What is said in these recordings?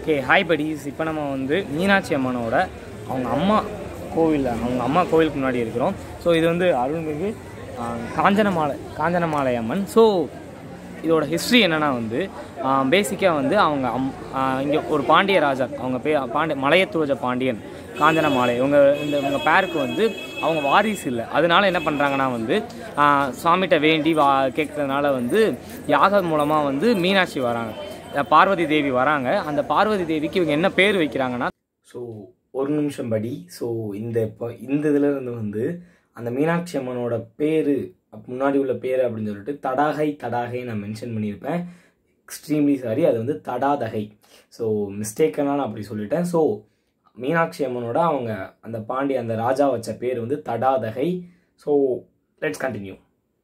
okay hi buddies இப்போ நம்ம வந்து மீனாட்சி அம்மனோட அவங்க அம்மா கோவில் அவங்க அம்மா கோவிலுக்கு முன்னாடி இருக்கிறோம் ஸோ இது வந்து அருள்மிகு ஆஹ், காஞ்சனமாலை காஞ்சனமாலை அம்மன் ஸோ இதோட ஹிஸ்ட்ரி என்னன்னா வந்து பேசிக்காக வந்து அவங்க அம் இங்கே ஒரு பாண்டிய ராஜா அவங்க பே பாண்டிய மலையத்துவஜ பாண்டியன் காஞ்சனமாலை இவங்க இந்த இவங்க பேருக்கு வந்து அவங்க வாரிசு இல்லை அதனால என்ன பண்ணுறாங்கன்னா வந்து ஆஹ், சுவாமிகிட்ட வேண்டி வா கேட்கறதுனால வந்து யாகம் மூலமாக வந்து மீனாட்சி வராங்க அஹ் பார்வதி தேவி வராங்க அந்த பார்வதி தேவிக்கு இவங்க என்ன பேர் வைக்கிறாங்கன்னா ஸோ ஒரு நிமிஷம் படி ஸோ இந்த இப்போ இந்த இதுல இருந்து வந்து அந்த மீனாட்சி அம்மனோட பேர் முன்னாடி உள்ள பேர் அப்படின்னு சொல்லிட்டு தடாகை தடாகை நான் மென்ஷன் பண்ணியிருப்பேன் எக்ஸ்ட்ரீம்லி சாரி அது வந்து தடாதகை ஸோ மிஸ்டேக்கனால நான் அப்படி சொல்லிட்டேன் ஸோ மீனாட்சி அம்மனோட அவங்க அந்த பாண்டி அந்த ராஜா வச்ச பேர் வந்து Thadathagai so let's continue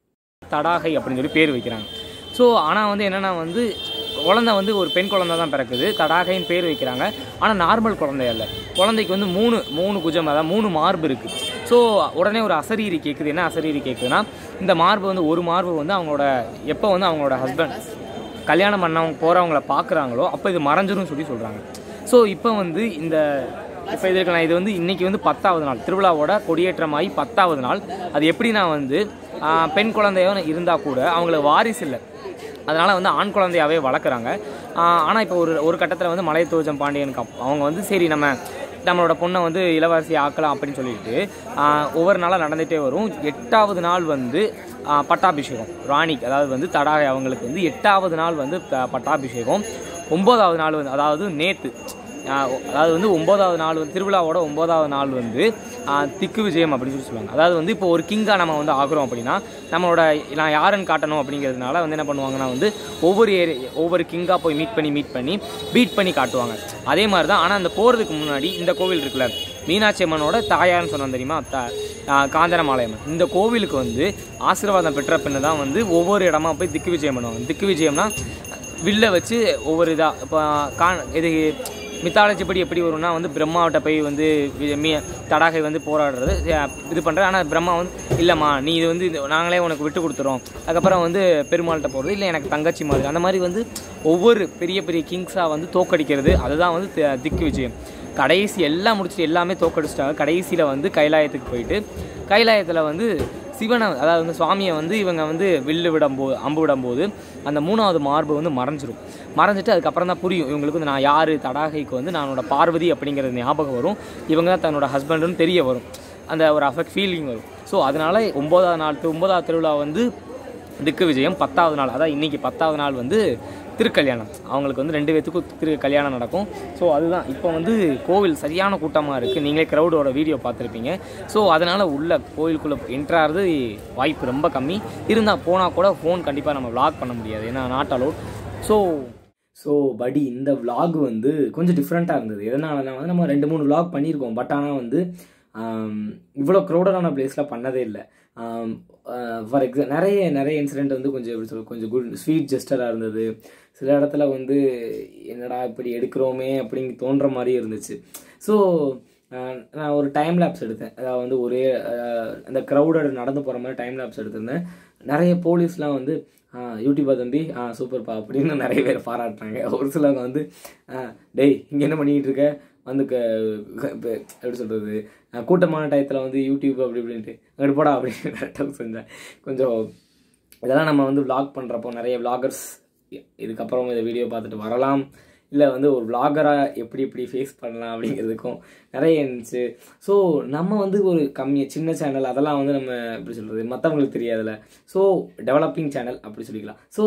Thadagai அப்படின்னு சொல்லி பேர் வைக்கிறாங்க ஸோ ஆனால் வந்து என்னென்னா வந்து குழந்தை வந்து ஒரு பெண் குழந்தை தான் பிறக்குது தடாகைன்னு பேர் வைக்கிறாங்க ஆனால் நார்மல் குழந்தை அல்ல குழந்தைக்கு வந்து மூணு மூணு குஜம் அதாவது மூணு மார்பு இருக்குது ஸோ உடனே ஒரு அசரீரி கேட்குது என்ன அசரீரி கேட்குதுன்னா இந்த மார்பு வந்து ஒரு மார்பு வந்து அவங்களோட எப்போ வந்து அவங்களோட ஹஸ்பண்ட் கல்யாணம் பண்ணவங்க போகிறவங்கள பார்க்குறாங்களோ அப்போ இது மறைஞ்சிரும் சொல்லி சொல்கிறாங்க ஸோ இப்போ வந்து இந்த இப்போ இது இருக்கலாம் இது வந்து இன்னைக்கு வந்து பத்தாவது நாள் திருவிழாவோட கொடியேற்றமாகி பத்தாவது நாள் அது எப்படின்னா வந்து ஆஹ், பெண் குழந்தையோ இருந்தால் கூட அவங்களுக்கு வாரிசு இல்லை அதனால் வந்து ஆண் குழந்தையாவே வளர்க்குறாங்க ஆனால் இப்போ ஒரு ஒரு கட்டத்தில் வந்து மலை தோஜம் பாண்டியனுக்கு அப்- அவங்க வந்து சரி நம்ம நம்மளோட பொண்ணை வந்து இளவரசி ஆக்கலாம் அப்படின்னு சொல்லிட்டு ஆஹ், ஒவ்வொரு நாளாக நடந்துகிட்டே வரும் எட்டாவது நாள் வந்து ஆஹ், பட்டாபிஷேகம் ராணிக்கு அதாவது வந்து தடாகை அவங்களுக்கு வந்து எட்டாவது நாள் வந்து ப- பட்டாபிஷேகம் ஒம்போதாவது நாள் வந்து அதாவது நேற்று அதாவது வந்து ஒம்போதாவது நாள் வந்து திருவிழாவோட ஒம்போதாவது நாள் வந்து ஆஹ், திக்கு விஜயம் அப்படின்னு சொல்லி சொல்லுவாங்க அதாவது வந்து இப்போ ஒரு கிங்காக நம்ம வந்து ஆகுறோம் அப்படின்னா நம்மளோட நான் யாருன்னு காட்டணும் அப்படிங்கிறதுனால வந்து என்ன பண்ணுவாங்கன்னா வந்து ஒவ்வொரு ஏரி ஒவ்வொரு கிங்காக போய் மீட் பண்ணி மீட் பண்ணி பீட் பண்ணி காட்டுவாங்க அதே மாதிரி தான் ஆனால் அந்த போகிறதுக்கு முன்னாடி இந்த கோவில் இருக்குல்ல மீனாட்சி அம்மனோட தாயார்னு சொன்னோம் தெரியுமா த ஆஹ், காஞ்சனமாலயம்மன் இந்த கோவிலுக்கு வந்து ஆசீர்வாதம் பெற்ற பின்னு தான் வந்து ஒவ்வொரு இடமா போய் திக்கு விஜயம் பண்ணுவாங்க திக்கு விஜயம்னா வில்ல வச்சு ஒவ்வொரு இதாக இப்போ கான் இது மித்தாலஜி படி எப்படி வரும்னா வந்து பிரம்மாவிட்ட போய் வந்து வி- மீ தடாகை வந்து போராடுறது அஹ் இது பண்ணுறது ஆனால் பிரம்மா வந்து இல்லைம்மா நீ இது வந்து இது- நாங்களே உனக்கு விட்டு கொடுத்துறோம் அதுக்கப்புறம் வந்து பெருமாள்கிட்ட போகிறது இல்லை எனக்கு தங்கச்சி மாதிரி அந்த மாதிரி வந்து ஒவ்வொரு பெரிய பெரிய கிங்ஸாக வந்து தோக்கடிக்கிறது அதுதான் வந்து தி- திக்கு விஜயம் கடைசி எல்லாம் முடிச்சுட்டு எல்லாமே தோக்கடிச்சிட்டாங்க கடைசியில் வந்து கைலாயத்துக்கு போயிட்டு கைலாயத்தில் வந்து சிவனை அதாவது வந்து சுவாமியை வந்து இவங்க வந்து வில்லு விடும்போது அம்பு விடும்போது அந்த மூணாவது மார்பு வந்து மறைஞ்சிரும் மறைஞ்சிட்டு அதுக்கப்புறம் தான் புரியும் இவங்களுக்கு வந்து நான் யார் தடாகைக்கு வந்து நானோட பார்வதி அப்படிங்கிறது ஞாபகம் வரும் இவங்க தான் தன்னோட ஹஸ்பண்டுன்னு தெரிய வரும் அந்த ஒரு அஃபெக்ட் ஃபீலிங் வரும் ஸோ அதனால ஒம்போதாவது நாள் தி- ஒன்பதாவது திருவிழா வந்து திக்கு விஜயம் பத்தாவது நாள் அதான் இன்னைக்கு பத்தாவது நாள் வந்து திருக்கல்யாணம் அவங்களுக்கு வந்து ரெண்டு பேத்துக்கும் திரு கல்யாணம் நடக்கும் ஸோ அதுதான் இப்போ வந்து கோவில் சரியான கூட்டமாக இருக்குது நீங்களே க்ரௌடோட வீடியோ பார்த்துருப்பீங்க ஸோ அதனால் உள்ள கோவிலுக்குள்ளே என்ட்ராகிறது வாய்ப்பு ரொம்ப கம்மி இருந்தால் போனால் கூட ஃபோன் கண்டிப்பாக நம்ம vlog பண்ண முடியாது ஏன்னா நாட் அலோட் ஸோ ஸோ படி இந்த vlog வந்து கொஞ்சம் டிஃப்ரெண்ட்டாக இருந்தது எதனாலனா வந்து நம்ம ரெண்டு மூணு vlog பண்ணியிருக்கோம் பட் ஆனால் வந்து ஆம், இவ்வளோ க்ரௌடடான பிளேஸில் பண்ணதே இல்லை ஃபார் எக்ஸா நிறைய நிறைய இன்சிடென்ட் வந்து கொஞ்சம் எப்படி சொல்ல கொஞ்சம் குட் ஸ்வீட் ஜெஸ்டராக இருந்தது சில இடத்துல வந்து என்னடா இப்படி எடுக்கிறோமே அப்படிங்க தோன்ற மாதிரி இருந்துச்சு ஸோ நான் ஒரு டைம் லேப்ஸ் எடுத்தேன் அதாவது வந்து ஒரே அஹ், அந்த க்ரௌடட் நடந்து போகிற மாதிரி டைம் லேப்ஸ் எடுத்திருந்தேன் நிறைய போலீஸ்லாம் வந்து யூடியூபா தம்பி ஆ சூப்பர்ப்பா அப்படின்னு நிறைய பேர் பாராட்டுறாங்க ஒரு சிலவங்க வந்து "ஆ, டேய் இங்கே என்ன பண்ணிக்கிட்டு இருக்க வந்து க க- இப்ப எப்படி சொல்கிறது கூட்டமான டயத்தில் வந்து யூடியூப் அப்படி இப்படின்ட்டு அங்கிட்டு போடா அப்படின்னு கரெக்டாக செஞ்சேன் கொஞ்சம் இதெல்லாம் நம்ம வந்து vlog பண்ணுறப்போ நிறைய vloggers இதுக்கப்புறம் இந்த வீடியோ பார்த்துட்டு வரலாம் இல்லை வந்து ஒரு vlogger-ஆ எப்படி எப்படி ஃபேஸ் பண்ணலாம் அப்படிங்கிறதுக்கும் நிறைய இருந்துச்சு ஸோ நம்ம வந்து ஒரு கம்மி சின்ன சேனல் அதெல்லாம் வந்து நம்ம எப்படி சொல்கிறது மற்றவங்களுக்கு தெரியாதுல்ல ஸோ டெவலப்பிங் சேனல் அப்படி சொல்லிக்கலாம் ஸோ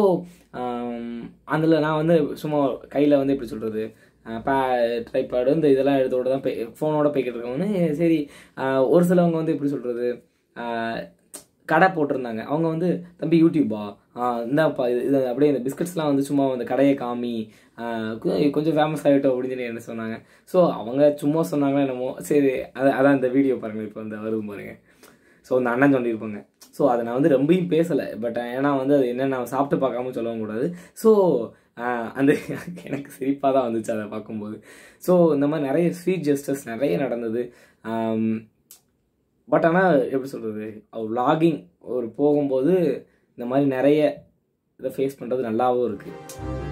அதில் நான் வந்து சும்மா கையில் வந்து எப்படி சொல்கிறது பே ட்ரைபாடு இந்த இதெல்லாம் எடுத்தோட தான் போய் ஃபோனோட போய்கிட்டு இருக்கவங்க சரி ஆஹ் ஒரு சிலவங்க வந்து எப்படி சொல்கிறது கடை போட்டிருந்தாங்க அவங்க வந்து தம்பி யூடியூபா இந்தாப்பா இது இது அப்படியே இந்த பிஸ்கட்ஸ்லாம் வந்து சும்மா அந்த கடையை காமி ஆஹ் கொ- கொஞ்சம் ஃபேமஸ் ஆகிட்டோம் அப்படின்னு சொல்லி என்ன சொன்னாங்க ஸோ அவங்க சும்மா சொன்னாங்களோ என்னமோ சரி அது அதான் இந்த வீடியோ பாருங்கள் இப்போ இந்த வருது பாருங்க ஸோ அந்த அண்ணன் சொல்லியிருப்பாங்க ஸோ அதை நான் வந்து ரொம்பவும் பேசலை பட் ஏன்னா வந்து அது என்ன நான் சாப்பிட்டு பார்க்காம சொல்லவும் கூடாது ஸோ அந்த எனக்கு சிரிப்பாக தான் வந்துச்சு அதை பார்க்கும்போது ஸோ இந்த மாதிரி நிறைய ஸ்வீட் ஜெஸ்டர்ஸ் நிறைய நடந்தது பட் ஆனால் எப்படி சொல்கிறது vlogging ஒரு போகும்போது இந்த மாதிரி நிறைய இதை ஃபேஸ் பண்ணுறது நல்லாவும் இருக்குது